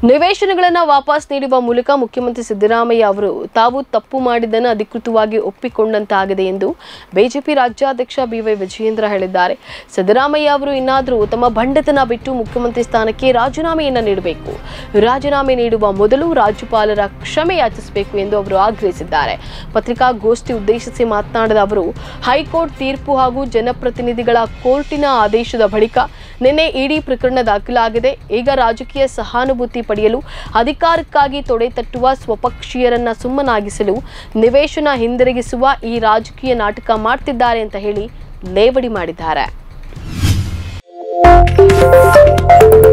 ನಿವೇಶನಗಳನ್ನು ವಾಪಸ್ ನೀಡುವ ಮೂಲಕ ಮುಖ್ಯಮಂತ್ರಿ ಸಿದ್ದರಾಮಯ್ಯ ಅವರು ತಾವು ತಪ್ಪು ಮಾಡಿದ್ದನ್ನು ಅಧಿಕೃತವಾಗಿ ಒಪ್ಪಿಕೊಂಡಂತಾಗಿದೆ ಎಂದು ಬಿಜೆಪಿ ರಾಜ್ಯಾಧ್ಯಕ್ಷ ಬಿವೈ ವಿಜಯೇಂದ್ರ ಹೇಳಿದ್ದಾರೆ ಸಿದ್ದರಾಮಯ್ಯ ಅವರು ಇನ್ನಾದರೂ ತಮ್ಮ ಬಂಡತನ ಬಿಟ್ಟು ಮುಖ್ಯಮಂತ್ರಿ ಸ್ಥಾನಕ್ಕೆ ರಾಜೀನಾಮೆಯನ್ನ ನೀಡಬೇಕು ರಾಜೀನಾಮೆ ನೀಡುವ ಮೊದಲು ರಾಜ್ಯಪಾಲರ ಕ್ಷಮೆ ಯಾಚಿಸಬೇಕು ಎಂದು ಅವರು ಆಗ್ರಹಿಸಿದ್ದಾರೆ ಪತ್ರಿಕಾಗೋಷ್ಠಿ ಉದ್ದೇಶಿಸಿ ಮಾತನಾಡಿದ ಅವರು ಹೈಕೋರ್ಟ್ ತೀರ್ಪು ಹಾಗೂ ಜನಪ್ರತಿನಿಧಿಗಳ ಕೋರ್ಟಿನ ಆದೇಶದ ಬಳಿಕ ನಿನ್ನೆ ಇಡಿ ಪ್ರಕರಣ ದಾಖಲಾಗಿದೆ ಈಗ ರಾಜಕೀಯ ಸಹಾನುಭೂತಿ ಪಡೆಯಲು ಅಧಿಕಾರಕ್ಕಾಗಿ ತೊಡೆ ತಟ್ಟುವ ಸ್ವಪಕ್ಷೀಯರನ್ನ ಸುಮ್ಮನಾಗಿಸಲು ನಿವೇಶನ ಹಿಂದಿರುಗಿಸುವ ಈ ರಾಜಕೀಯ ನಾಟಕ ಮಾಡ್ತಿದ್ದಾರೆ ಅಂತ ಹೇಳಿ ಲೇವಡಿ ಮಾಡಿದ್ದಾರೆ